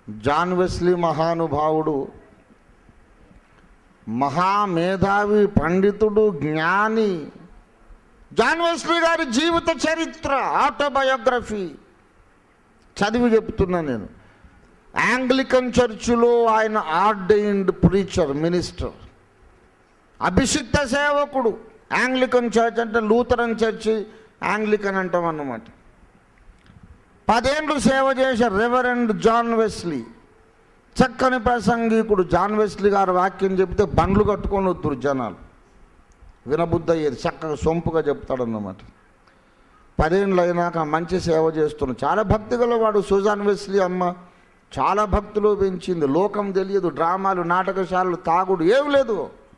John Wesley మహానుభావుడు మహామేధావి పండితుడు జ్ఞాని జాన్ వెస్లీ గారి జీవిత చరిత్ర ఆటోబయోగ్రఫీ చదివి చెప్తున్నా నేను యాంగ్లికన్ చర్చిలో ఆయన ఆర్డైన్డ్ ప్రీచర్ మినిస్టర్ అభిషిక్త సేవకుడు యాంగ్లికన్ చర్చ్ అంటే లూథరన్ చర్చి యాంగ్లికన్ అంటాం అన్నమాట పదేండ్లు సేవ చేసే రెవరెండ్ జాన్ వెస్లీ చక్కని ప్రసంగికుడు జాన్ వెస్లీ గారు వాక్యం చెప్తే బండ్లు కట్టుకొని వద్దురు జనాలు వినబుద్ధి అయ్యేది చక్కగా సొంపుగా చెప్తాడన్నమాట పదేళ్ళు అయినాక మంచి సేవ చేస్తున్నాడు చాలా భక్తి గలవాడు సుజాన్ వెస్లీ అమ్మ చాలా భక్తులు పెంచింది లోకం తెలియదు డ్రామాలు నాటకశాలలు తాగుడు ఏం లేదు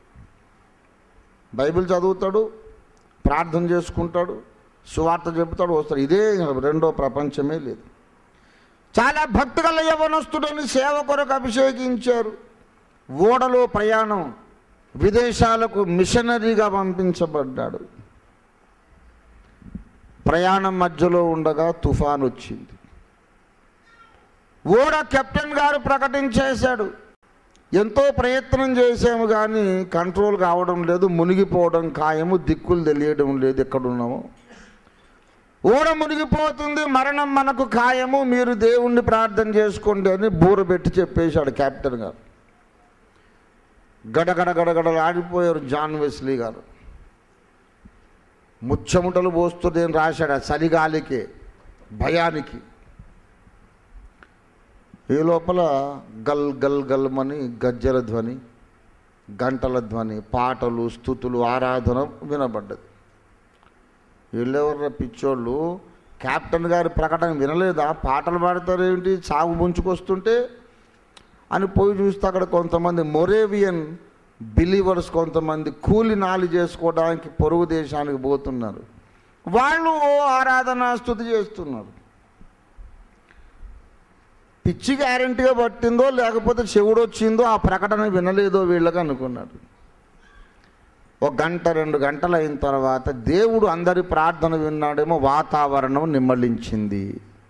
బైబిల్ చదువుతాడు ప్రార్థన చేసుకుంటాడు సువార్త చెబుతాడు వస్తాడు ఇదే రెండో ప్రపంచమే లేదు చాలా భక్తి గల యవనస్తుడని సేవ కొరకు అభిషేకించారు ఓడలో ప్రయాణం విదేశాలకు మిషనరీగా పంపించబడ్డాడు ప్రయాణం మధ్యలో ఉండగా తుఫాన్ వచ్చింది ఓడ కెప్టెన్ గారు ప్రకటించేశాడు ఎంతో ప్రయత్నం చేసాము కానీ కంట్రోల్ కావడం లేదు మునిగిపోవడం ఖాయము దిక్కులు తెలియడం లేదు ఎక్కడున్నామో ఓడ మునిగిపోతుంది మరణం మనకు ఖాయము మీరు దేవుణ్ణి ప్రార్థన చేసుకోండి అని బూర పెట్టి చెప్పేశాడు కెప్టెన్ గారు గడగడ గడగడలు ఆడిపోయారు జాన్ వెస్లీ గారు ముచ్చముటలు పోస్తుంది అని రాశాడు ఆ చలిగాలికే భయానికి ఈ లోపల గల్ గల్ గల్మని గజ్జల ధ్వని గంటల ధ్వని పాటలు స్థుతులు ఆరాధన వినబడ్డది వీళ్ళెవర్ర పిచ్చోళ్ళు కెప్టెన్ గారి ప్రకటన వినలేదా పాటలు పాడతారేంటి సాగు ముంచుకొస్తుంటే అని పోయి చూస్తే అక్కడ కొంతమంది మొరేవియన్ బిలీవర్స్ కొంతమంది కూలి నాలి చేసుకోవడానికి పొరుగు దేశానికి పోతున్నారు వాళ్ళు ఓ ఆరాధన స్థుతి చేస్తున్నారు పిచ్చి గ్యారంటీగా పట్టిందో లేకపోతే చెవుడు వచ్చిందో ఆ ప్రకటన వినలేదో వీళ్ళకి అనుకున్నాడు ఒక గంట రెండు గంటలు అయిన తర్వాత దేవుడు అందరి ప్రార్థన విన్నాడేమో వాతావరణం నిమ్మలించింది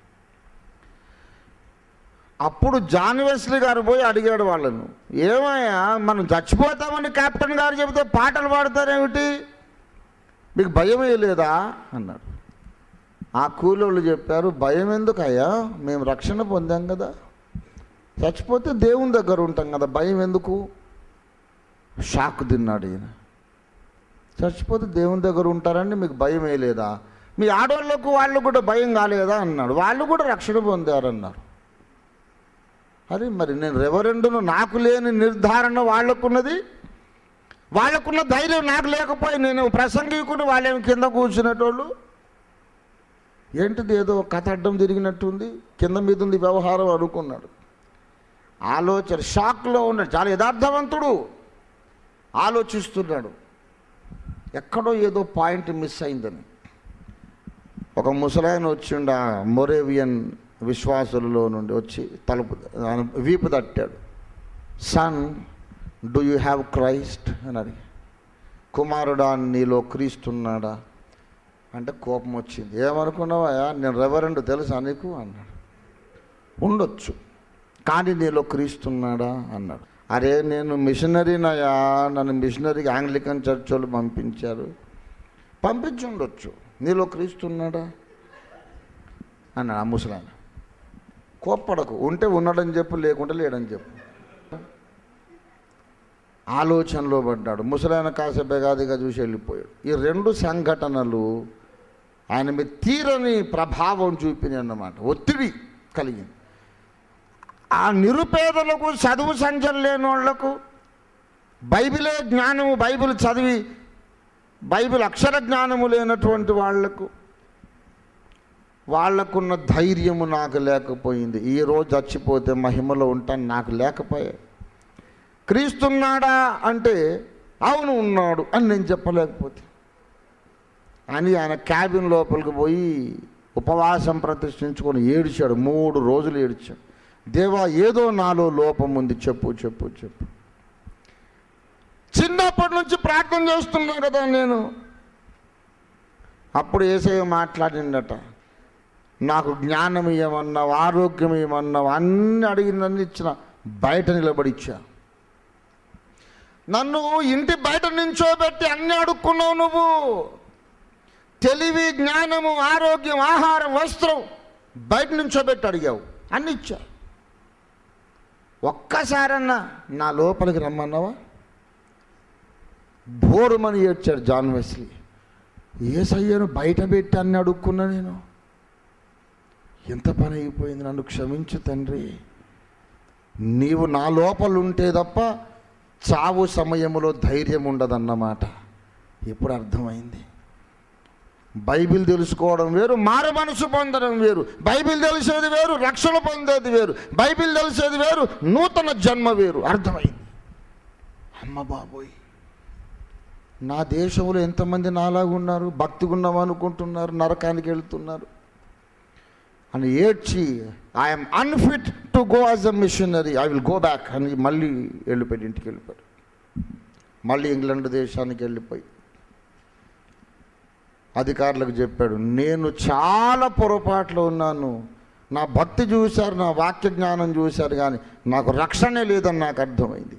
అప్పుడు జాన్ వెస్లీ గారు పోయి అడిగాడు వాళ్ళను ఏమయ్యా మనం చచ్చిపోతామని కెప్టెన్ గారు చెబితే పాటలు పాడతారేమిటి మీకు భయం లేదా అన్నాడు ఆ కూలోళ్ళు చెప్పారు భయం ఎందుకయ్యా మేము రక్షణ పొందాం కదా చచ్చిపోతే దేవుని దగ్గర ఉంటాం కదా భయం ఎందుకు షాక్ తిన్నాడు ఈయన చచ్చిపోతే దేవుని దగ్గర ఉంటారని మీకు భయం లేదా మీ ఆడవాళ్ళకు వాళ్ళు కూడా భయం కాలేదా అన్నాడు వాళ్ళు కూడా రక్షణ పొందారన్నారు అరే మరి నేను రెవరెండును నాకు లేని నిర్ధారణ వాళ్ళకున్నది వాళ్ళకున్న ధైర్యం నాకు లేకపోయి నేను ప్రసంగికుని వాళ్ళేమి కింద కూర్చునేటోళ్ళు ఏంటిది ఏదో కథ అడ్డం తిరిగినట్టుంది కింద మీద ఉంది వ్యవహారం అనుకున్నాడు ఆలోచన షాక్లో ఉన్నాడు చాలా యథార్థవంతుడు ఆలోచిస్తున్నాడు ఎక్కడో ఏదో పాయింట్ మిస్ అయిందని ఒక ముసలాయన వచ్చిండు ఆ మొరేవియన్ విశ్వాసులలో నుండి వచ్చి తలుపు ఆయన వీపు తట్టాడు son do you have Christ అని అడిగి కుమారుడా నీలో క్రీస్తున్నాడా అంటే కోపం వచ్చింది ఏమనుకున్నావా నేను రెవరెండ్ తెలుసా నీకు అన్నాడు ఉండొచ్చు కానీ నీలో క్రీస్తున్నాడా అన్నాడు అరే నేను మిషనరీనయా నన్ను మిషనరీకి ఆంగ్లికన్ చర్చ్ వాళ్ళు పంపించారు పంపించి ఉండొచ్చు నీలో క్రీస్తున్నాడా అన్నాడు ఆ ముసలాయన కోప్పడకు ఉంటే ఉన్నాడని చెప్పు లేకుంటే లేడని చెప్పు ఆలోచనలో పడ్డాడు ముసలాయన కాసేపు ఎగాదిగా చూసి వెళ్ళిపోయాడు ఈ రెండు సంఘటనలు ఆయన మీద తీరని ప్రభావం చూపినాయి అన్నమాట ఒత్తిడి కలిగింది ఆ నిరుపేదలకు చదువు సంచలు లేని వాళ్లకు బైబిలే జ్ఞానము బైబిల్ చదివి బైబిల్ అక్షర జ్ఞానము లేనటువంటి వాళ్లకు వాళ్లకున్న ధైర్యము నాకు లేకపోయింది ఈ రోజు చచ్చిపోతే మహిమలో ఉంటాను నాకు లేకపోయా క్రీస్తున్నాడా అంటే అవును ఉన్నాడు అని నేను చెప్పలేకపోతే అని ఆయన క్యాబిన్ లోపలికి పోయి ఉపవాసం ప్రతిష్ఠించుకొని ఏడిచాడు మూడు రోజులు ఏడిచాడు దేవా ఏదో నాలో లోపం ఉంది చెప్పు చెప్పు చెప్పు చిన్నప్పటి నుంచి ప్రార్థన చేస్తున్నా కదా నేను అప్పుడు ఏసయ్య మాట్లాడిండట నాకు జ్ఞానం ఇవ్వమన్నావు ఆరోగ్యం ఇవ్వమన్నావు అన్ని అడిగినన్ని ఇచ్చిన బయట నిలబడి ఇచ్చా నన్ను ఇంటి బయట నించోబెట్టి అన్ని అడుక్కున్నావు నువ్వు తెలివి జ్ఞానము ఆరోగ్యం ఆహారం వస్త్రం బయట నించోబెట్టి అడిగావు అన్ని ఇచ్చా ఒక్కసారన్నా నా లోపలికి రమ్మన్నావా బోరుమని ఏడ్చాడు జాన్ వెస్లీ ఏసయ్యను బయట పెట్టి అన్ని అడుక్కున్నా నేను ఎంత పని అయిపోయింది నన్ను క్షమించు తండ్రి నీవు నా లోపల ఉంటే తప్ప చావు సమయంలో ధైర్యం ఉండదన్నమాట ఎప్పుడు అర్థమైంది బైబిల్ తెలుసుకోవడం వేరు మారు మనసు పొందడం వేరు బైబిల్ తెలిసేది వేరు రక్షణ పొందేది వేరు బైబిల్ తెలిసేది వేరు నూతన జన్మ వేరు అర్థమైంది అమ్మ బాబోయ్ నా దేశంలో ఎంతమంది నాలాగా ఉన్నారు భక్తిగా ఉన్నాం అనుకుంటున్నారు నరకానికి వెళ్తున్నారు అని ఏడ్చి I'm unfit to go as a missionary I will go back అని మళ్ళీ వెళ్ళిపోయాడు ఇంటికి వెళ్ళిపోయాడు మళ్ళీ ఇంగ్లాండ్ దేశానికి వెళ్ళిపోయి అధికారులకు చెప్పాడు నేను చాలా పొరపాట్లు ఉన్నాను నా భక్తి చూశారు నా వాక్య జ్ఞానం చూశారు కానీ నాకు రక్షణే లేదని నాకు అర్థమైంది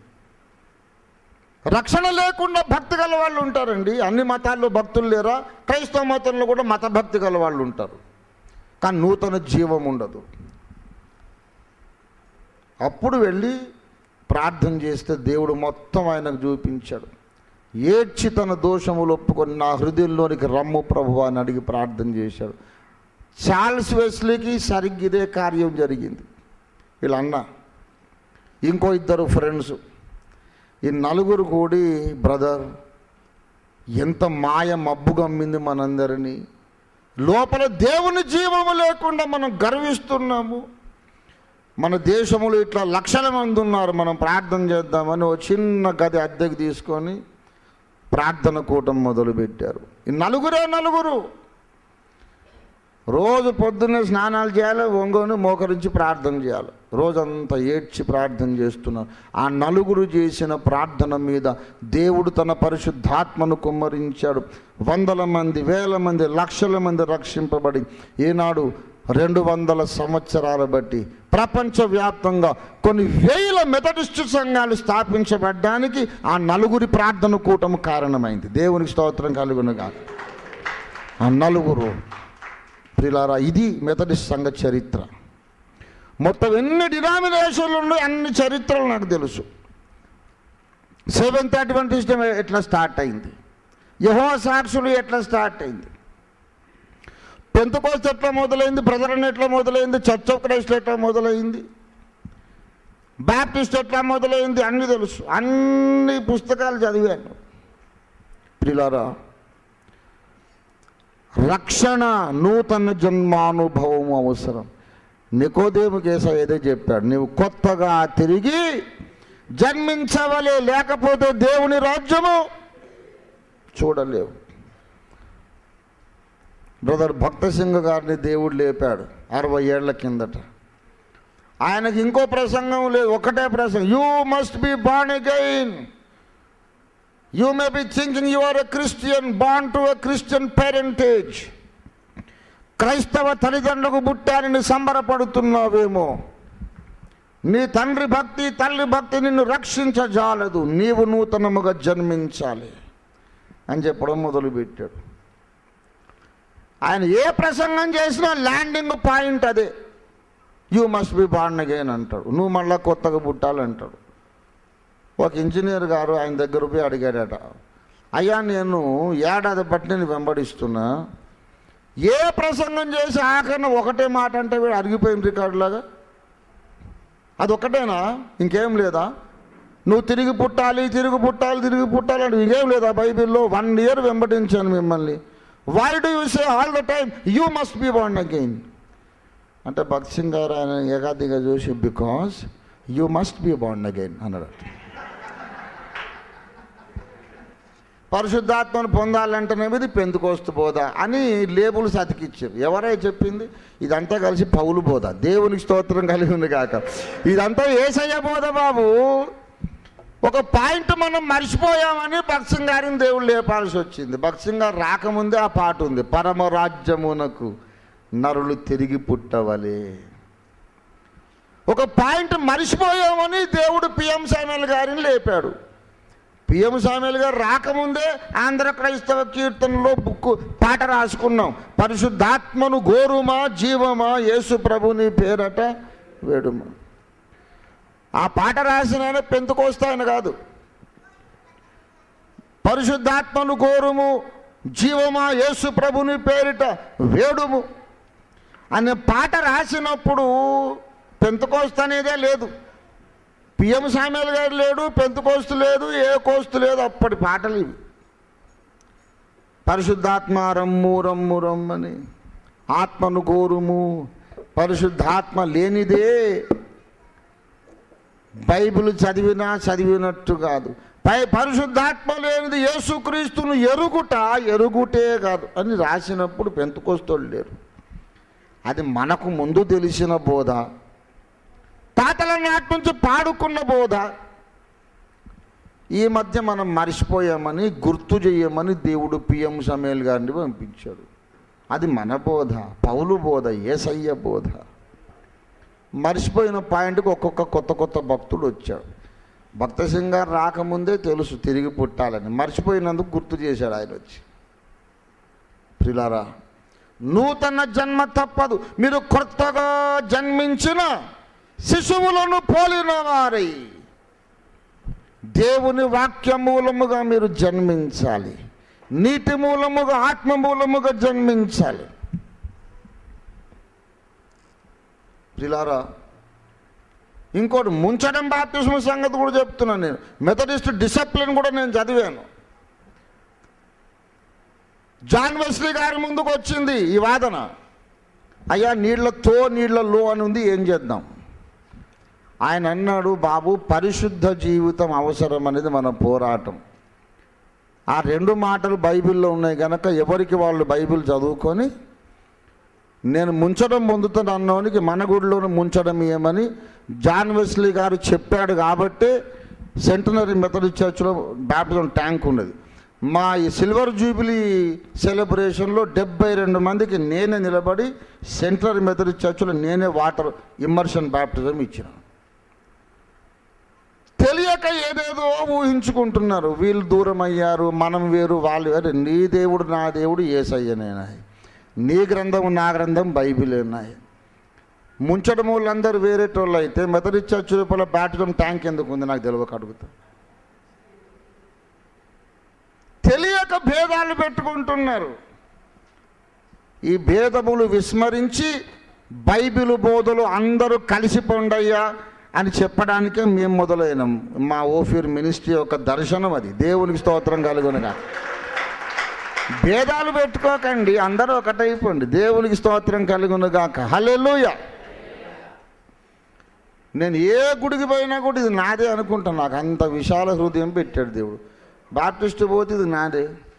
రక్షణ లేకుండా భక్తి గల వాళ్ళు ఉంటారండి అన్ని మతాల్లో భక్తులు లేరా క్రైస్తవ మతంలో కూడా మత భక్తి గల వాళ్ళు ఉంటారు కానీ నూతన జీవం ఉండదు అప్పుడు వెళ్ళి ప్రార్థన చేస్తే దేవుడు మొత్తం ఆయనకు చూపించాడు ఏడ్చి తన దోషములు ఒప్పుకొని నా హృదయంలోనికి రమ్ము ప్రభు అని అడిగి ప్రార్థన చేశాడు చార్ల్స్ వెస్లీకి సరిగ్గా ఇదే కార్యం జరిగింది వీళ్ళ అన్న ఇంకో ఇద్దరు ఫ్రెండ్స్ ఈ నలుగురు కూడి బ్రదర్ ఎంత మాయ మబ్బు గమ్మింది మనందరినీ లోపల దేవుని జీవము లేకుండా మనం గర్విస్తున్నాము మన దేశంలో ఇట్లా లక్షల మంది ఉన్నారు మనం ప్రార్థన చేద్దామని ఓ చిన్న గది అద్దెకి తీసుకొని ప్రార్థన కూటం మొదలుపెట్టారు ఈ నలుగురే నలుగురు రోజు పొద్దున్నే స్నానాలు చేయాలి ఒంగోని మోకరించి ప్రార్థన చేయాలి రోజంతా ఏడ్చి ప్రార్థన చేస్తున్నారు ఆ నలుగురు చేసిన ప్రార్థన మీద దేవుడు తన పరిశుద్ధాత్మను కుమ్మరించాడు వందల మంది వేల మంది లక్షల మంది రక్షింపబడి ఈనాడు రెండు వందల సంవత్సరాల బట్టి ప్రపంచవ్యాప్తంగా కొన్ని వేల మెథడిస్టు సంఘాలు స్థాపించబడ్డానికి ఆ నలుగురి ప్రార్థన కూటము కారణమైంది దేవునికి స్తోత్రం కలుగునుగా ఆ నలుగురు ప్రిలారా ఇది మెథడిస్ట్ సంఘ చరిత్ర మొత్తం ఎన్ని డినామినేషన్లు ఉన్నాయి అన్ని చరిత్రలు నాకు తెలుసు సెవెంత్ అడ్వెంటిస్ట్ ఎట్లా స్టార్ట్ అయింది యహో సాక్షులు ఎట్లా స్టార్ట్ అయింది పెంతకోస్ట్ ఎట్లా మొదలైంది బ్రదరన్ ఎట్లా మొదలైంది చర్చ్ ఆఫ్ క్రైస్ట్ ఎట్లా మొదలైంది బ్యాప్టిస్ట్ ఎట్లా మొదలైంది అన్నీ తెలుసు అన్ని పుస్తకాలు చదివాను ప్రిలారా రక్షణ నూతన జన్మానుభవం అవసరం నికోదేము కేస ఏదో చెప్పాడు నీవు కొత్తగా తిరిగి జన్మించవలే లేకపోతే దేవుని రాజ్యము చూడలేవు బ్రదర్ భక్త సింగ్ గారిని దేవుడు లేపాడు అరవై ఏళ్ల కిందట ఆయనకి ఇంకో ప్రసంగం లేదు ఒకటే ప్రసంగం you must be born again you may be thinking you are a Christian born to a Christian parentage క్రైస్తవ తల్లిదండ్రులకు పుట్టానని సంబరపడుతున్నావేమో నీ తండ్రి భక్తి తల్లి భక్తి నిన్ను రక్షించజాలదు నీవు నూతనముగా జన్మించాలి అని చెప్పడం మొదలుపెట్టాడు ఆయన ఏ ప్రసంగం చేసినా ల్యాండింగ్ పాయింట్ అదే యూ మస్ట్ బి బాండ్ అగైన్ అంటాడు నువ్వు మళ్ళా కొత్తగా పుట్టాలంటాడు ఒక ఇంజనీర్ గారు ఆయన దగ్గర పోయి అడిగాడట అయ్యా నేను ఏడాది బట్టి నేను వెంబడిస్తున్నా ఏ ప్రసంగం చేసి ఆఖరిన ఒకటే మాట అంటే వీడు అరిగిపోయిన రికార్డులాగా అది ఒకటేనా ఇంకేం లేదా నువ్వు తిరిగి పుట్టాలి తిరిగి పుట్టాలి తిరిగి పుట్టాలి అంటే ఇంకేం లేదా బైబిల్లో వన్ ఇయర్ వెంబడించాను మిమ్మల్ని why do you say all the time you must be బాండ్ అగైన్ అంటే భక్త్ సింగ్ గారు ఆయన ఏకాదిగా చూసి బికాస్ యూ మస్ట్ బి బాండ్ అగైన్ అన్నాడు పరిశుద్ధాత్మను పొందాలంటేనేమి ఇది పెందుకోస్తు బోధ అని లేబుల్స్ అతికిచ్చారు ఎవరై చెప్పింది ఇదంతా కలిసి పౌలు బోధ దేవునికి స్తోత్రం కలిగి ఉంది కాక ఇదంతా ఏసయ్య బోధ బాబు ఒక పాయింట్ మనం మర్చిపోయామని భక్సింగ్ గారిని దేవుడు లేపాల్సి వచ్చింది భక్సింగ్ గారు రాకముందే ఆ పాట ఉంది పరమరాజ్యమునకు నరులు తిరిగి పుట్టవలే ఒక పాయింట్ మర్చిపోయామని దేవుడు పిఎం సామెల్ గారిని లేపాడు పిఎం సామెల్ గారు రాకముందే ఆంధ్ర క్రైస్తవ కీర్తనలో బుక్ పాట రాసుకున్నాం పరిశుద్ధాత్మను గోరుమా జీవమా యేసు ప్రభుని పేరట వేడుమా ఆ పాట రాసిన ఆయన పెంతుకొస్తాయన కాదు పరిశుద్ధాత్మను గోరుము జీవమా యేసు ప్రభుని పేరిట వేడుము అనే పాట రాసినప్పుడు పెంతకోస్తు అనేదే లేదు పిఎం సామ్యాల్ గారు లేడు పెంతకోస్తు లేదు ఏ కోస్తు లేదు అప్పటి పాటలు ఇవి పరిశుద్ధాత్మ రమ్ము రమ్ము రమ్మని ఆత్మను కోరుము పరిశుద్ధాత్మ లేనిదే బైబిల్ చదివినా చదివినట్టు కాదు పై పరిశుద్ధాత్మ లేనిది యేసుక్రీస్తును ఎరుగుట ఎరుగుటే కాదు అని రాసినప్పుడు పెంతుకొస్తోళ్ళు లేరు అది మనకు ముందు తెలిసిన బోధ తాతల నాటి నుంచి పాడుకున్న బోధ ఈ మధ్య మనం మర్చిపోయామని గుర్తు చేయమని దేవుడు పిఎం సమేల్ గారిని పంపించాడు అది మన బోధ పౌలు బోధ ఏసయ్య బోధ మర్చిపోయిన పాయింట్కి ఒక్కొక్క కొత్త కొత్త భక్తుడు వచ్చాడు భక్త సింగారు రాకముందే తెలుసు తిరిగి పుట్టాలని మర్చిపోయినందుకు గుర్తు చేశాడు ఆయన వచ్చి ప్రిలారా నూతన జన్మ తప్పదు మీరు కొత్తగా జన్మించిన శిశువులను పోలిన వారై దేవుని వాక్య మూలముగా మీరు జన్మించాలి నీటి మూలముగా ఆత్మ మూలముగా జన్మించాలి ప్రిలారా ఇంకోటి ముంచడం బాప్తిస్మ సంగతి కూడా చెప్తున్నాను నేను మెథడిస్ట్ డిసిప్లిన్ కూడా నేను చదివాను జాన్ వెస్లీ గారి ముందుకు వచ్చింది ఈ వాదన అయ్యా నీళ్లతో నీళ్లలో అని ఉంది ఏం చేద్దాం ఆయన అన్నాడు బాబు పరిశుద్ధ జీవితం అవసరం అనేది మన పోరాటం ఆ రెండు మాటలు బైబిల్లో ఉన్నాయి కనుక ఎవరికి వాళ్ళు బైబిల్ చదువుకొని నేను ముంచడం పొందుతాను అన్నోనికి మన గుడిలోనే ముంచడం ఏమని జాన్ వెస్లీ గారు చెప్పాడు కాబట్టి సెంటనరీ మెథడిస్ట్ చర్చ్లో బ్యాప్టిజం ట్యాంక్ ఉన్నది మా ఈ సిల్వర్ జూబిలీ సెలబ్రేషన్లో డెబ్బై రెండు మందికి నేనే నిలబడి సెంటనరీ మెథడిస్ట్ చర్చ్లో నేనే వాటర్ ఇమ్మర్షన్ బ్యాప్టిజం ఇచ్చిన తెలియక ఏదేదో ఊహించుకుంటున్నారు వీళ్ళు దూరం అయ్యారు మనం వేరు వాళ్ళు వేరు నీ దేవుడు నా దేవుడు ఏసయ్యనేనా నీ గ్రంథం నా గ్రంథం బైబిల్ ఉన్నాయి ముంచడం వాళ్ళందరూ వేరేటోళ్ళు అయితే మెథడిస్ట్ చర్చ్ లోపల బ్యాటడం ట్యాంక్ ఎందుకు ఉంది నాకు తెలియక అడుగుతా తెలియక భేదాలు పెట్టుకుంటున్నారు ఈ భేదములు విస్మరించి బైబిల్ బోధలు అందరూ కలిసి పొండయ్యా అని చెప్పడానికే మేము మొదలైనాం మా ఓఫీర్ మినిస్ట్రీ యొక్క దర్శనం అది దేవునికి స్తోత్రం కలుగునగా భేదాలు పెట్టుకోకండి అందరూ ఒకటైపోండి దేవునికి స్తోత్రం కలుగునుగాక హల్లెలూయా నేను ఏ గుడికి పోయినా కూడా ఇది నాదే అనుకుంటాను నాకు అంత విశాల హృదయం పెట్టాడు దేవుడు బాప్టిస్ట్ పోతే ఇది నాదే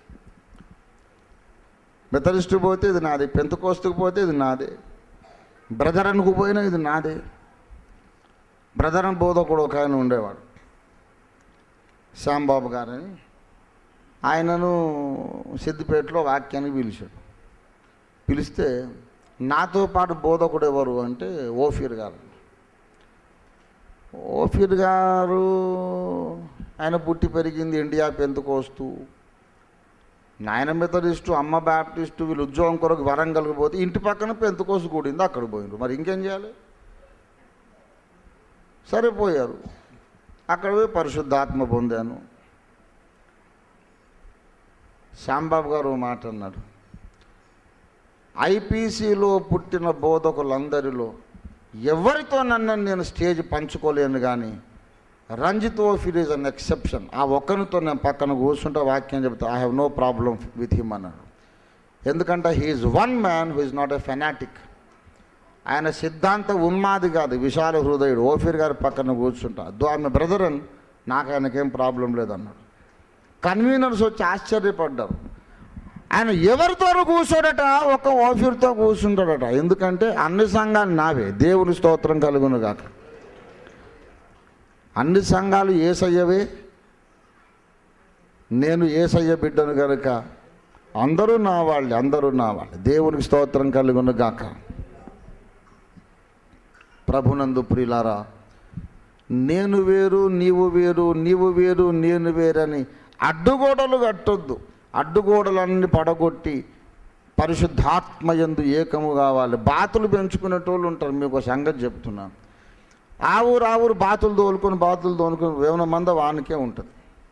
మెథడిస్ట్ పోతే ఇది నాదే పెంతకోస్తుకు పోతే ఇది నాదే బ్రదర్ అనుకు పోయినా ఇది నాదే బ్రదర్ అని బోధకుడు ఒక ఆయన ఉండేవాడు శ్యాంబాబు గారని ఆయనను సిద్దిపేటలో వాక్యానికి పిలిచాడు పిలిస్తే నాతో పాటు బోధకుడు ఎవరు అంటే ఓఫీర్ గారు ఓఫీర్ గారు ఆయన పుట్టి పెరిగింది ఇండియా పెంతుకోస్తూ నాయన మెథడిస్టు అమ్మ బ్యాప్టిస్టు వీళ్ళు ఉద్యోగం కొరకు వరంగల్కి పోతే ఇంటి పక్కన పెంతుకోసు కూడింది అక్కడికి పోయిండ్రు మరి ఇంకేం చేయాలి సరిపోయారు అక్కడ పోయి పరిశుద్ధాత్మ పొందాను శ్యాంబాబు గారు ఓ మాట అన్నాడు ఐపీసీలో పుట్టిన బోధకులందరిలో ఎవరితో నన్ను నేను స్టేజ్ పంచుకోలేను కానీ Ranjit Ophir is an exception ఆ ఒక్కరితో నేను పక్కన కూర్చుంటే వాక్యం చెప్తా I have no problem with him అన్నాడు ఎందుకంటే he is one man who is not a fanatic ఆయన సిద్ధాంత ఉన్మాది కాదు విశాల హృదయుడు ఓఫీర్ గారి పక్కన కూర్చుంటా దో ఆమె బ్రదర్ అని నాకు ఆయనకేం ప్రాబ్లం లేదన్నాడు కన్వీనర్స్ వచ్చి ఆశ్చర్యపడ్డారు ఆయన ఎవరితో కూర్చోడట ఒక ఓఫీర్తో కూర్చుంటాడట ఎందుకంటే అన్ని సంఘాలు నావే దేవుని స్తోత్రం కలుగును గాక అన్ని సంఘాలు ఏసయ్యవే నేను ఏసయ్య బిడ్డను కనుక అందరూ నా వాళ్ళే అందరూ నా వాళ్ళే దేవునికి స్తోత్రం కలుగును గాక ప్రభునందు ప్రియులారా నేను వేరు నీవు వేరు నీవు వేరు నేను వేరని అడ్డుగోడలు కట్టొద్దు అడ్డుగోడలన్నీ పడగొట్టి పరిశుద్ధాత్మయందు ఏకము కావాలి బాతులు పెంచుకునేటోళ్ళు ఉంటారు మీకు ఒక సంగతి చెప్తున్నాను ఆ ఊరు ఆ ఊరు బాతులు తోలుకొని బాతులు తోలుకొని వేవన మంద వానికే ఉంటుంది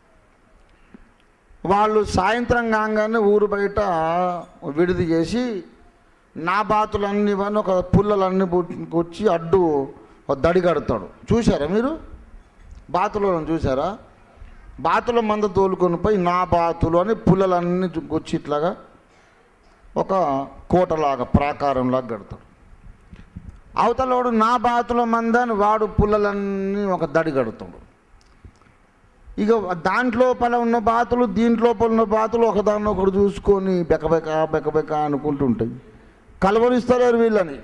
వాళ్ళు సాయంత్రం కాగానే ఊరు బయట విడిది చేసి నా బాతులన్నీ ఇవన్నీ ఒక పుల్లలన్నీ వచ్చి అడ్డు ఒక దడి కడతాడు చూసారా మీరు బాతులను చూసారా బాతుల మంద తోలుకొని పోయి నా బాతులు అని పుల్లలన్నీ వచ్చి ఇట్లాగా ఒక కోటలాగా ప్రాకారంలాగా కడతాడు అవతలోడు నా బాతుల మంద అని వాడు పుల్లలన్నీ ఒక దడి కడతాడు ఇక దాంట్లోపల ఉన్న బాతులు దీంట్లోపల ఉన్న బాతులు ఒకదాన్ని ఒకడు చూసుకొని బెకబెక బెకబెక అనుకుంటుంటాయి కలవరిస్తారు వీళ్ళని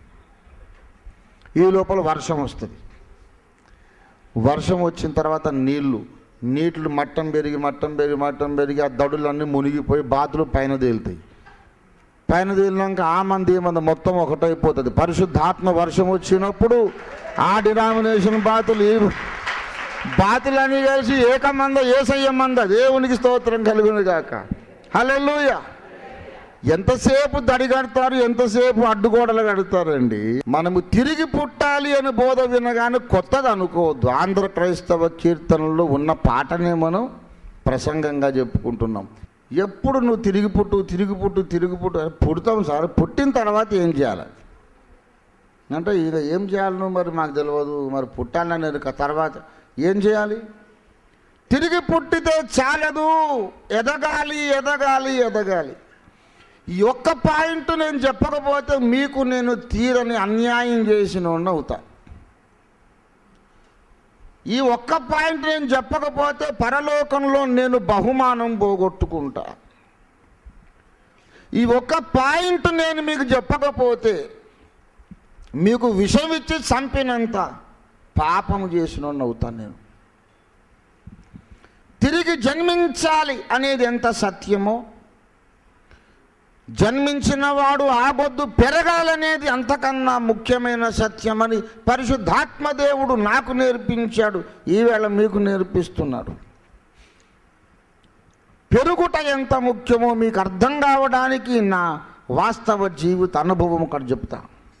ఈ లోపల వర్షం వస్తుంది వర్షం వచ్చిన తర్వాత నీళ్లు నీళ్లు మట్టం పెరిగి మట్టం పెరిగి మట్టం పెరిగి ఆ దడులన్నీ మునిగిపోయి బాతులు పైన తేలుతాయి పైన తేలినాక ఆ మంది ఈ మంది మొత్తం ఒకటైపోతుంది పరిశుద్ధాత్మ వర్షం వచ్చినప్పుడు ఆ డినామినేషన్ బాతులు ఈ బాతులన్నీ కలిసి ఏకమంద ఏసయ్య మంద దేవునికి స్తోత్రం కలుగును గాక హల్లెలూయ ఎంతసేపు దడి కడతారు ఎంతసేపు అడ్డుగోడలు కడతారండి మనము తిరిగి పుట్టాలి అని బోధ వినగానే కొత్తగా అనుకోవద్దు ఆంధ్ర క్రైస్తవ కీర్తనలో ఉన్న పాటనే మనం ప్రసంగంగా చెప్పుకుంటున్నాం ఎప్పుడు నువ్వు తిరిగి పుట్టు తిరిగి పుట్టు తిరిగి పుట్టు అని పుడతాం సార్ పుట్టిన తర్వాత ఏం చేయాలి అంటే ఇక ఏం చేయాలి నువ్వు మరి మాకు తెలియదు మరి పుట్టాలని ఎరుక తర్వాత ఏం చేయాలి తిరిగి పుట్టితే చాలదు ఎదగాలి ఎదగాలి ఎదగాలి ఈ ఒక్క పాయింట్ నేను చెప్పకపోతే మీకు నేను తీరని అన్యాయం చేసిన అవుతా ఈ ఒక్క పాయింట్ నేను చెప్పకపోతే పరలోకంలో నేను బహుమానం పోగొట్టుకుంటా ఈ ఒక్క పాయింట్ నేను మీకు చెప్పకపోతే మీకు విషం ఇచ్చి చంపినంత పాపము చేసిన అవుతాను నేను తిరిగి జన్మించాలి అనేది ఎంత సత్యమో జన్మించిన వాడు ఆగొద్దు పెరగాలనేది అంతకన్నా ముఖ్యమైన సత్యమని పరిశుద్ధాత్మ దేవుడు నాకు నేర్పించాడు ఈవేళ మీకు నేర్పిస్తున్నాడు పెరుగుట ఎంత ముఖ్యమో మీకు అర్థం కావడానికి నా వాస్తవ జీవిత అనుభవం ఒకటి చెప్తా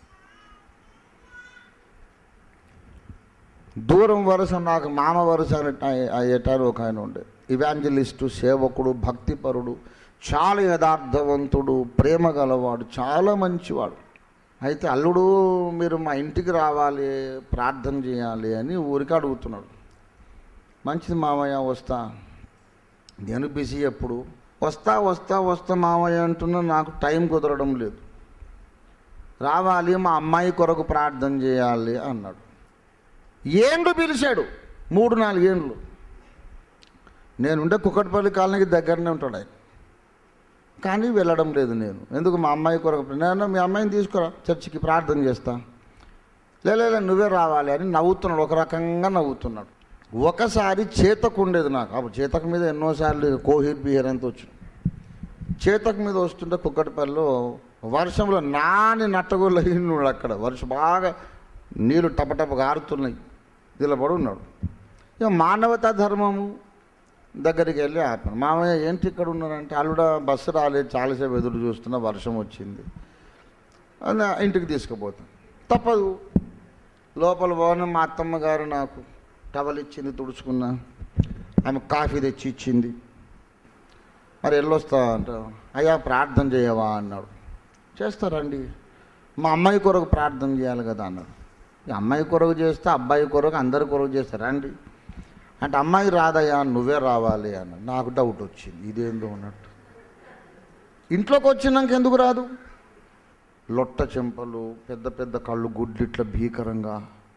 దూరం వరుస నాకు మామ వరుస అయ్యేటారు ఒక ఆయన ఉండే ఇవాంజలిస్టు సేవకుడు భక్తిపరుడు చాలా యథార్థవంతుడు ప్రేమ గలవాడు చాలా మంచివాడు అయితే అల్లుడు మీరు మా ఇంటికి రావాలి ప్రార్థన చేయాలి అని ఊరికి అడుగుతున్నాడు మంచిది మామయ్య వస్తా నేను బిజీ ఎప్పుడు వస్తా వస్తా వస్తా మామయ్య అంటున్నా నాకు టైం కుదరడం లేదు రావాలి మా అమ్మాయి కొరకు ప్రార్థన చేయాలి అన్నాడు ఏండు పిలిచాడు మూడు నాలుగేండ్లు నేనుండే కుక్కటిపల్లి కాలనీకి దగ్గరనే ఉంటాడు ఆయన కానీ వెళ్ళడం లేదు నేను ఎందుకు మా అమ్మాయి కొరకు నేను మీ అమ్మాయిని తీసుకురా చర్చికి ప్రార్థన చేస్తా లేదు నువ్వే రావాలి అని నవ్వుతున్నాడు ఒక రకంగా నవ్వుతున్నాడు ఒకసారి చేతకు ఉండేది నాకు అప్పుడు చేతకు మీద ఎన్నోసార్లు కోహిర్ బిహేర్ అంతా వచ్చింది చేతకు మీద వస్తుంటే కుక్కటిపల్లిలో వర్షంలో నాని నట్టగొల్ల ఉన్నాడు అక్కడ వర్షం బాగా నీళ్ళు టపటప గారుతున్నాయి నిలబడి ఉన్నాడు ఇక మానవతా ధర్మము దగ్గరికి వెళ్ళి ఆపాను మామయ్య ఏంటి ఇక్కడ ఉన్నారంటే అల్లుడ బస్సు రాలేదు చాలాసేపు ఎదురు చూస్తున్నా వర్షం వచ్చింది అని ఇంటికి తీసుకుపోతాను తప్పదు లోపల పోను మా అత్తమ్మ గారు నాకు టవల్ ఇచ్చింది తుడుచుకున్నా ఆమె కాఫీ తెచ్చి ఇచ్చింది మరి వెళ్ళొస్తా అంట అయ్యా ప్రార్థన చేయవా అన్నాడు చేస్తారండి మా అమ్మాయి కొరకు ప్రార్థన చేయాలి కదా అన్నాడు ఈ అమ్మాయి కొరకు చేస్తే అబ్బాయి కొరకు అందరి కొరకు చేస్తారా అండి అంటే అమ్మాయి రాదయ్యా నువ్వే రావాలి అన్న నాకు డౌట్ వచ్చింది ఇదేందో ఉన్నట్టు ఇంట్లోకి వచ్చినాక ఎందుకు రాదు లొట్ట చెంపలు పెద్ద పెద్ద కళ్ళు గుడ్లు ఇట్లా భీకరంగా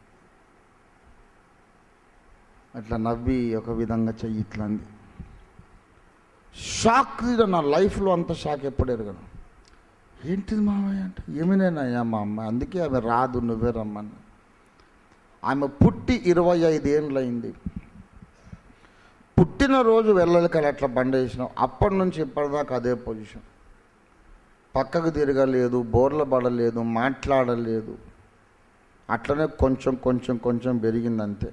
అట్లా నవ్వి ఒక విధంగా చెయ్యి ఇట్లా అంది షాక్ ఇది నా లైఫ్లో అంత షాక్ ఎప్పుడు ఎరగను ఏంటిది మామయ్య అంటే ఏమినేనయ్యా మా అమ్మ అందుకే ఆమె రాదు నువ్వే రమ్మని ఆమె పుట్టి ఇరవై ఐదేళ్ళు అయింది పుట్టిన పుట్టినరోజు వెళ్ళలికలు అట్లా బండేసినాం అప్పటి నుంచి ఇప్పటిదాకా అదే పొజిషన్ పక్కకు తిరగలేదు బోర్ల పడలేదు మాట్లాడలేదు అట్లనే కొంచెం కొంచెం కొంచెం పెరిగింది అంతే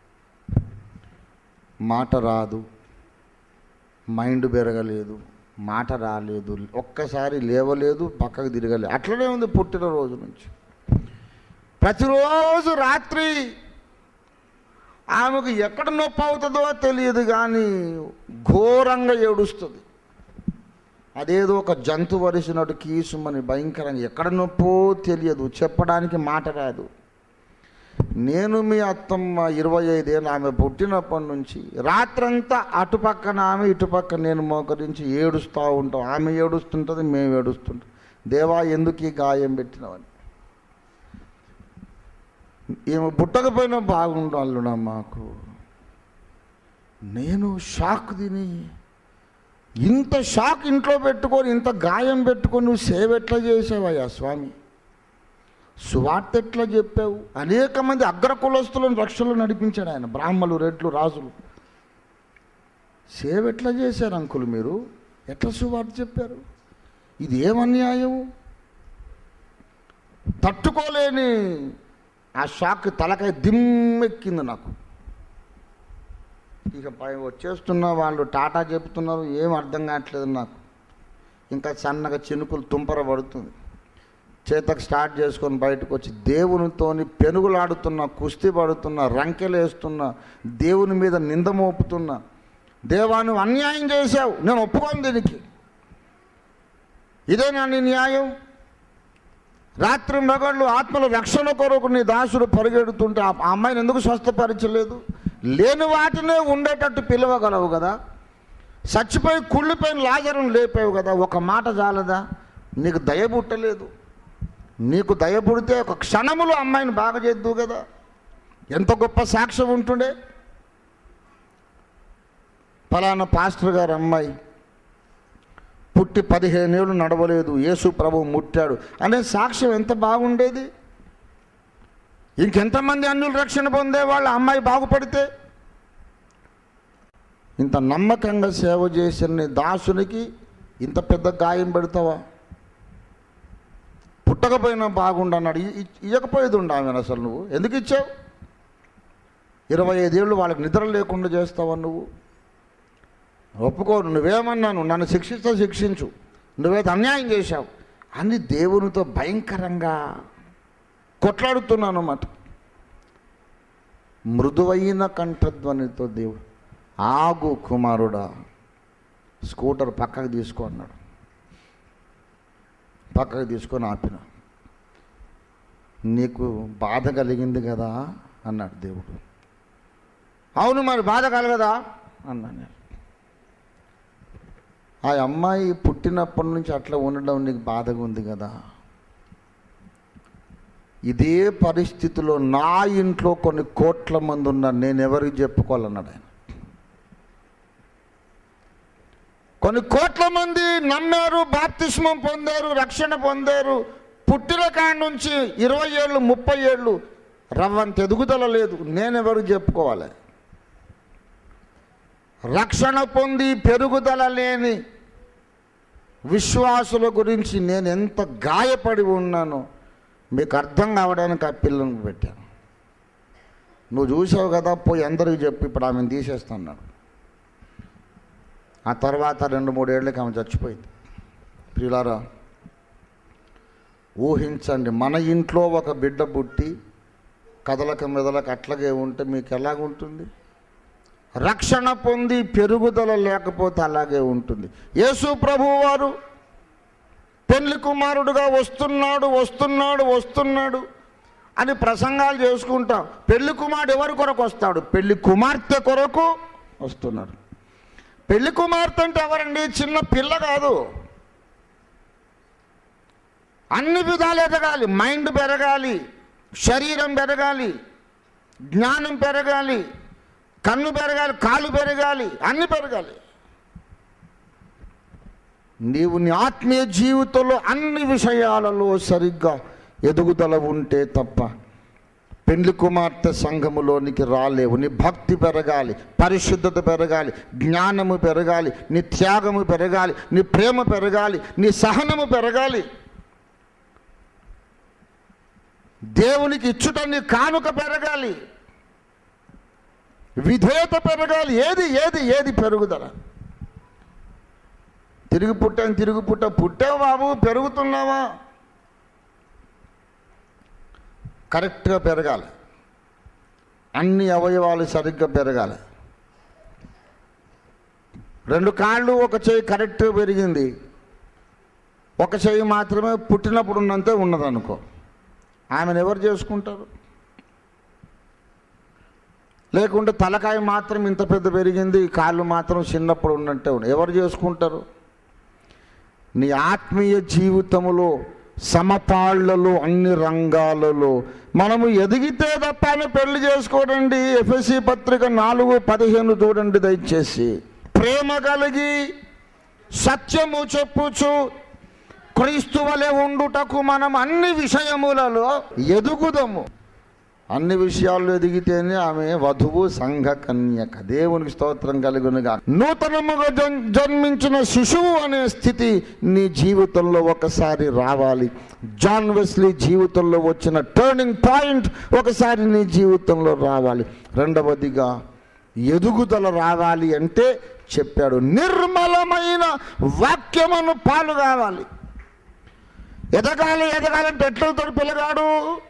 మాట రాదు మైండ్ పెరగలేదు మాట రాలేదు ఒక్కసారి లేవలేదు పక్కకు తిరగలేదు అట్లనే ఉంది పుట్టినరోజు నుంచి ప్రతిరోజు రాత్రి ఆమెకు ఎక్కడ నొప్పి అవుతుందో తెలియదు కానీ ఘోరంగా ఏడుస్తుంది అదేదో ఒక జంతువు వరిసినట్టు కీసుమని భయంకరంగా ఎక్కడ నొప్పో తెలియదు చెప్పడానికి మాట రాదు నేను మీ అత్తమ్మ ఇరవై ఐదేళ్ళు ఆమె పుట్టినప్పటి నుంచి రాత్రంతా అటుపక్కన ఆమె ఇటుపక్క నేను మోకరించి ఏడుస్తూ ఉంటాం ఆమె ఏడుస్తుంటుంది మేము ఏడుస్తుంటాం దేవా ఎందుకు ఈ గాయం పెట్టినవని ఈమె పుట్టకపోయినా బాగుండాలన్నా మాకు నేను షాక్ తిని ఇంత షాక్ ఇంట్లో పెట్టుకొని ఇంత గాయం పెట్టుకొని నువ్వు సేవ ఎట్లా చేసావయ్యా స్వామి సువార్త ఎట్లా చెప్పావు అనేక మంది అగ్ర కులస్తులను రక్షలు నడిపించాడు ఆయన బ్రాహ్మలు రెడ్లు రాజులు సేవ ఎట్లా చేశారు అంకులు మీరు ఎట్లా సువార్త చెప్పారు ఇది ఏం అన్యాయం తట్టుకోలేని ఆ షాక్ తలకాయ దిమ్మెక్కింది నాకు ఇక పై వచ్చేస్తున్న వాళ్ళు టాటా చెప్తున్నారు ఏం అర్థం కావట్లేదు నాకు ఇంకా సన్నగా చినుకులు తుంపర పడుతుంది చేతకు స్టార్ట్ చేసుకొని బయటకు వచ్చి దేవునితోని పెనుగులాడుతున్న కుస్తీ పడుతున్న రంకెలేస్తున్న దేవుని మీద నింద మోపుతున్న దేవా నువ్వు అన్యాయం చేశావు నేను ఒప్పుకోను దీనికి ఇదేనా నీ న్యాయం రాత్రి మగళ్ళు ఆత్మల రక్షణ కొరకు నీ దాసుడు పరిగెడుతుంటే ఆ ఆ అమ్మాయిని ఎందుకు స్వస్థపరచలేదు లేని వాటినే ఉండేటట్టు పిలవగలవు కదా చచ్చిపోయి కుళ్ళిపోయిన లాజరును లేపావు కదా ఒక మాట చాలదా నీకు దయ పుట్టలేదు నీకు దయ పుడితే ఒక క్షణములో అమ్మాయిని బాగా చేద్దు కదా ఎంత గొప్ప సాక్ష్యం ఉంటుండే ఫలానా పాస్టర్ గారు అమ్మాయి పుట్టి పదిహేనేళ్ళు నడవలేదు యేసు ప్రభు ముట్టాడు అనే సాక్ష్యం ఎంత బాగుండేది ఇంకెంతమంది అన్యులు రక్షణ పొందే వాళ్ళ అమ్మాయి బాగుపడితే ఇంత నమ్మకంగా సేవ చేసిన నీ దాసునికి ఇంత పెద్ద గాయం పెడతావా పుట్టకపోయినా బాగుండన్నాడు ఇ- ఇ- ఇయ్యకపోయేది ఉండు ఆమె అసలు నువ్వు ఎందుకు ఇచ్చావు ఇరవై ఐదేళ్ళు వాళ్ళకి నిద్ర లేకుండా చేస్తావా నువ్వు ఒప్పుకోను నువ్వేమన్నాను నన్ను శిక్షిస్తే శిక్షించు నువ్వైతే అన్యాయం చేశావు అని దేవునితో భయంకరంగా కొట్లాడుతున్నాను అన్నమాట మృదువైన కంఠధ్వనితో దేవుడు ఆగు కుమారుడా స్కూటర్ పక్కకు తీసుకో అన్నాడు పక్కకు తీసుకొని ఆపిన నీకు బాధ కలిగింది కదా అన్నాడు దేవుడు అవును మరి బాధ కలగదా అన్నాను నేను ఆ అమ్మాయి పుట్టినప్పటి నుంచి అట్లా ఉండడం నీకు బాధగా ఉంది కదా ఇదే పరిస్థితిలో నా ఇంట్లో కొన్ని కోట్ల మంది ఉన్నారు నేను ఎవరికి చెప్పుకోవాలన్నాడు ఆయన కొన్ని కోట్ల మంది నమ్మారు బాప్తిస్మం పొందారు రక్షణ పొందారు పుట్టిన కాడి నుంచి ఇరవై ఏళ్ళు ముప్పై ఏళ్ళు రవ్వంత ఎదుగుదల లేదు నేనెవరు చెప్పుకోవాలి రక్షణ పొంది పెరుగుదల లేని విశ్వాసుల గురించి నేను ఎంత గాయపడి ఉన్నానో మీకు అర్థం కావడానికి ఆ పిల్లను పెట్టాను నువ్వు చూసావు కదా పోయి అందరికి చెప్పి ఇప్పుడు ఆమెను తీసేస్తున్నాడు ఆ తర్వాత రెండు మూడేళ్ళకి ఆమె చచ్చిపోయింది ప్రియులారా ఊహించండి మన ఇంట్లో ఒక బిడ్డ పుట్టి కదలక మెదలక అట్లాగే ఉంటే మీకు ఎలాగుంటుంది రక్షణ పొంది పెరుగుదల లేకపోతే అలాగే ఉంటుంది యేసు ప్రభువు వారు పెళ్లి కుమారుడుగా వస్తున్నాడు వస్తున్నాడు వస్తున్నాడు అని ప్రసంగాలు చేసుకుంటాం పెళ్లి కుమారుడు ఎవరి కొరకు వస్తాడు పెళ్లి కుమార్తె కొరకు వస్తున్నాడు పెళ్లి కుమార్తె అంటే ఎవరండి చిన్న పిల్ల కాదు అన్ని విధాలు ఎదగాలి మైండ్ పెరగాలి శరీరం పెరగాలి జ్ఞానం పెరగాలి కన్ను పెరగాలి కాలు పెరగాలి అన్ని పెరగాలి నీవు నీ ఆత్మీయ జీవితంలో అన్ని విషయాలలో సరిగ్గా ఎదుగుదల ఉంటే తప్ప పెండ్లి కుమార్తె సంఘములోనికి రాలేవు నీ భక్తి పెరగాలి పరిశుద్ధత పెరగాలి జ్ఞానము పెరగాలి నీ త్యాగము పెరగాలి నీ ప్రేమ పెరగాలి నీ సహనము పెరగాలి దేవునికి ఇచ్చుట నీ కానుక పెరగాలి విధేయత పెరగాలి ఏది ఏది ఏది పెరుగుదల తిరిగి పుట్టాను తిరిగి పుట్టా పుట్టావు బాబు పెరుగుతున్నావా కరెక్ట్గా పెరగాలి అన్ని అవయవాలు సరిగ్గా పెరగాలి రెండు కాళ్ళు ఒక చేయి కరెక్ట్గా పెరిగింది ఒక చెయ్యి మాత్రమే పుట్టినప్పుడు ఉన్నంతే ఉన్నదనుకో ఆమెను ఎవరు చేసుకుంటారు లేకుంటే తలకాయ మాత్రం ఇంత పెద్ద పెరిగింది కాళ్ళు మాత్రం చిన్నప్పుడు ఉన్నట్టే ఉన్నాయి ఎవరు చేసుకుంటారు నీ ఆత్మీయ జీవితములో సమపాళ్లలో అన్ని రంగాలలో మనము ఎదిగితే తప్ప ఆమె పెళ్లి చేసుకోడండి ఎఫ్ఎస్సి పత్రిక నాలుగు పదిహేను చూడండి దయచేసి ప్రేమ కలిగి సత్యము చెప్పుచు క్రీస్తు వలె ఉండుటకు మనం అన్ని విషయములలో ఎదుగుదము అన్ని విషయాల్లో ఎదిగితేనే ఆమె వధువు సంఘ కన్యక దేవునికి స్తోత్రం కలుగునుగా నూతనముగా జన్- జన్మించిన శిశువు అనే స్థితి నీ జీవితంలో ఒకసారి రావాలి జాన్ వెస్లీ జీవితంలో వచ్చిన టర్నింగ్ పాయింట్ ఒకసారి నీ జీవితంలో రావాలి రెండవదిగా ఎదుగుదల రావాలి అంటే చెప్పాడు నిర్మలమైన వాక్యమును పాలు కావాలి ఎదగాలి ఎదగాలంటే ఎట్లతో పిల్లగాడు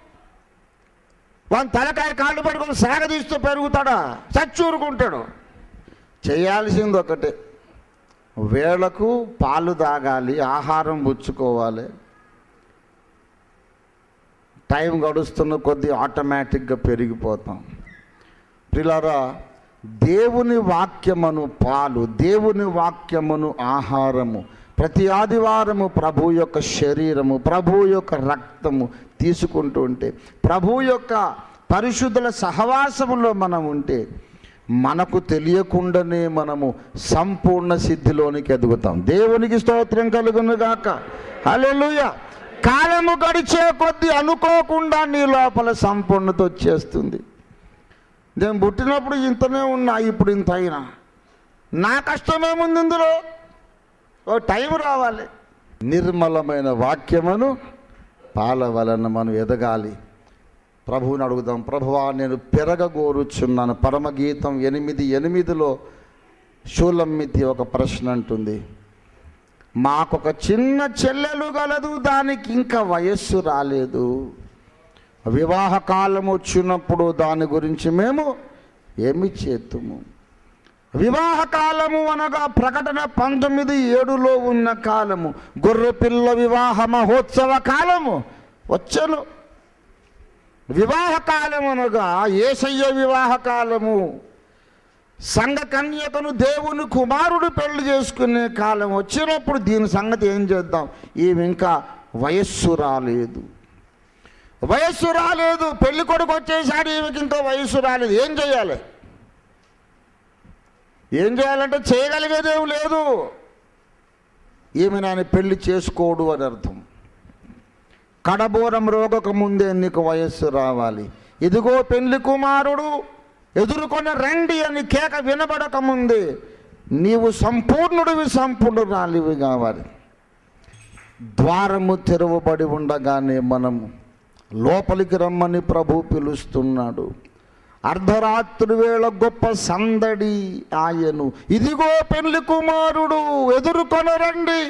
వాని తలకాయ కాళ్ళు పట్టుకొని సాగదీస్తూ పెరుగుతాడా చచ్చూరుకుంటాడు చేయాల్సింది ఒకటే వేళకు పాలు తాగాలి ఆహారం పుచ్చుకోవాలి టైం గడుస్తున్న కొద్దీ ఆటోమేటిక్గా పెరిగిపోతాం పిల్లరా దేవుని వాక్యమును పాలు దేవుని వాక్యమును ఆహారము ప్రతి ఆదివారము ప్రభు యొక్క శరీరము ప్రభు యొక్క రక్తము తీసుకుంటూ ఉంటే ప్రభు యొక్క పరిశుద్ధుల సహవాసములో మనం ఉంటే మనకు తెలియకుండానే మనము సంపూర్ణ సిద్ధిలోనికి ఎదుగుతాం దేవునికి స్తోత్రం కలుగును గాక హల్లెలూయా కాలము గడిచే కొద్దీ అనుకోకుండా నీ లోపల సంపూర్ణత వచ్చేస్తుంది నేను పుట్టినప్పుడు ఇంతనే ఉన్నా ఇప్పుడు ఇంత అయినా నా కష్టమేముంది ఇందులో ఓ టైం రావాలి నిర్మలమైన వాక్యమును పాల వలన మనం ఎదగాలి ప్రభువుని అడుగుదాం ప్రభువా నేను పెరగగోరుచున్నాను పరమగీతం ఎనిమిది ఎనిమిదిలో షూలమ్మితి ఒక ప్రశ్న అంటుంది మాకొక చిన్న చెల్లెలు గలదు దానికి ఇంకా వయస్సు రాలేదు వివాహ కాలం వచ్చినప్పుడు దాని గురించి మేము ఏమి చేతుము వివాహ కాలము అనగా ప్రకటన పంతొమ్మిది ఏడులో ఉన్న కాలము గొర్రెపిల్ల వివాహ మహోత్సవ కాలము వచ్చను వివాహ కాలం అనగా ఏసయ్య వివాహ కాలము సంఘ కన్యకను దేవుని కుమారుడు పెళ్లి చేసుకునే కాలం వచ్చినప్పుడు దీని సంగతి ఏం చేద్దాం ఈమె ఇంకా వయస్సు రాలేదు వయస్సు రాలేదు పెళ్లి కొడుకు వచ్చేసాడు ఈమెకి ఇంకా వయస్సు రాలేదు ఏం చేయాలి ఏం చేయాలంటే చేయగలిగేదేం లేదు ఈమె నాని పెళ్లి చేసుకోడు అని అర్థం కడబోరం రోగక ముందే నీకు వయస్సు రావాలి ఇదిగో పెళ్లి కుమారుడు ఎదుర్కొని రండి అని కేక వినబడక ముందే నీవు సంపూర్ణుడివి సంపూర్ణురాలివి కావాలి ద్వారము తెరవబడి ఉండగానే మనము లోపలికి రమ్మని ప్రభు పిలుస్తున్నాడు అర్ధరాత్రి వేళ గొప్ప సందడి ఆయను ఇదిగో పెళ్లి కుమారుడు ఎదుర్కొని రండి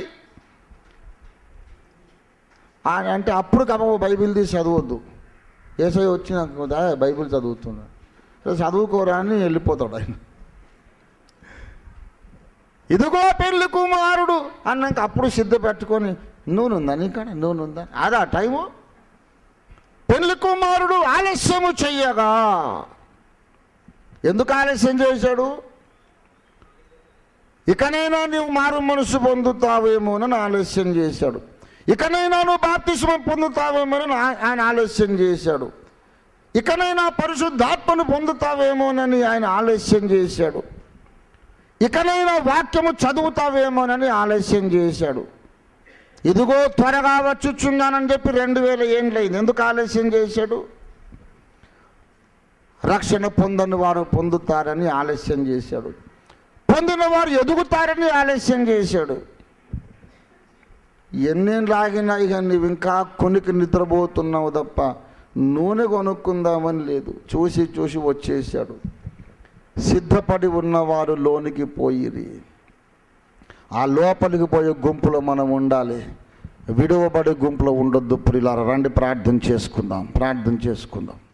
ఆయన అంటే అప్పుడు కమ్మ బైబిల్ తీసి చదవద్దు ఏసై వచ్చినాక "దా, బైబిల్ చదువుతున్నాడు "సరే, చదువుకోరా అని వెళ్ళిపోతాడు ఆయన ఇదిగో పెళ్లి కుమారుడు అన్నాక అప్పుడు సిద్ధ పెట్టుకొని నూనె ఉందా నీకాడ నూనె ఉందా అదా టైము పెళ్లి కుమారుడు ఆలస్యము చెయ్యగా ఎందుకు ఆలస్యం చేశాడు ఇకనైనా నీవు మారు మనసు పొందుతావేమోనని ఆలస్యం చేశాడు ఇకనైనా నువ్వు బాప్తిస్మం పొందుతావేమోనని ఆ- ఆయన ఆలస్యం చేశాడు ఇకనైనా పరిశుద్ధాత్మను పొందుతావేమోనని ఆయన ఆలస్యం చేశాడు ఇకనైనా వాక్యము చదువుతావేమోనని ఆలస్యం చేశాడు ఇదిగో త్వరగా వచ్చుచున్నానని చెప్పి రెండు వేల ఏండ్లైంది ఎందుకు ఆలస్యం చేశాడు రక్షణ పొందని వారు పొందుతారని ఆలస్యం చేశాడు పొందిన వారు ఎదుగుతారని ఆలస్యం చేశాడు ఎన్నేం లాగినా ఇక నువ్వు ఇంకా కొనికి నిద్రపోతున్నావు తప్ప నూనె కొనుక్కుందామని లేదు చూసి చూసి వచ్చేసాడు సిద్ధపడి ఉన్నవారు లోనికి పోయిరి ఆ లోపలికి పోయే గుంపులో మనం ఉండాలి విడువబడి గుంపులో ఉండొద్దు ప్రియులారా రండి ప్రార్థన చేసుకుందాం ప్రార్థన చేసుకుందాం